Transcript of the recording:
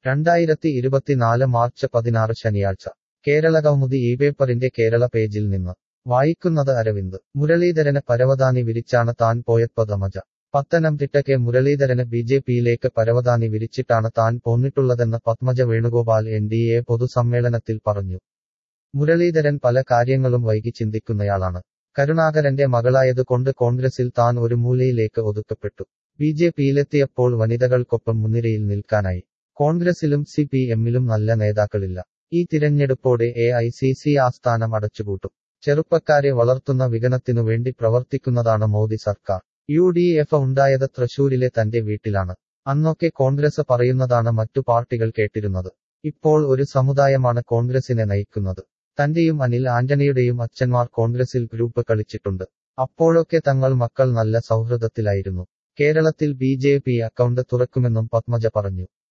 രണ്ടായിരത്തി ഇരുപത്തിനാല് മാർച്ച് പതിനാറ് ശനിയാഴ്ച കേരളകൗമുദി ഈ പേപ്പറിന്റെ കേരള പേജിൽ നിന്ന് വായിക്കുന്നത് അരവിന്ദ് മുരളീധരന് പരവതാനി വിരിച്ചാണ് താൻ പോയത്പതമജ പത്തനംതിട്ട കെ മുരളീധരന് ബി ജെ പിയിലേക്ക് പരവതാനി വിരിച്ചിട്ടാണ് താൻ പോന്നിട്ടുള്ളതെന്ന് Padmaja Venugopal N D A പൊതുസമ്മേളനത്തിൽ പറഞ്ഞു മുരളീധരൻ പല കാര്യങ്ങളും വൈകി ചിന്തിക്കുന്നയാളാണ് കരുണാകരന്റെ മകളായത് കൊണ്ട് കോൺഗ്രസിൽ താൻ ഒരു മൂലയിലേക്ക് ഒതുക്കപ്പെട്ടു ബി ജെ പിയിലെത്തിയപ്പോൾ വനിതകൾക്കൊപ്പം മുൻനിരയിൽ നിൽക്കാനായി കോൺഗ്രസിലും സി പി എമ്മിലും നല്ല നേതാക്കളില്ല ഈ തിരഞ്ഞെടുപ്പോടെ എ ഐ സി സി ആസ്ഥാനം അടച്ചുപൂട്ടും ചെറുപ്പക്കാരെ വളർത്തുന്ന വികനത്തിനു വേണ്ടി പ്രവർത്തിക്കുന്നതാണ് മോദി സർക്കാർ യു ഡി എഫ് ഉണ്ടായത് തൃശൂരിലെ തന്റെ വീട്ടിലാണ് അന്നൊക്കെ കോൺഗ്രസ് പറയുന്നതാണ് മറ്റു പാർട്ടികൾ കേട്ടിരുന്നത് ഇപ്പോൾ ഒരു സമുദായമാണ് കോൺഗ്രസിനെ നയിക്കുന്നത് തന്റെയും അനിൽ ആന്റണിയുടെയും അച്ഛന്മാർ കോൺഗ്രസിൽ ഗ്രൂപ്പ് കളിച്ചിട്ടുണ്ട് അപ്പോഴൊക്കെ തങ്ങൾ മക്കൾ നല്ല സൗഹൃദത്തിലായിരുന്നു കേരളത്തിൽ ബി ജെ പി അക്കൗണ്ട് തുറക്കുമെന്നും പത്മജ പറഞ്ഞു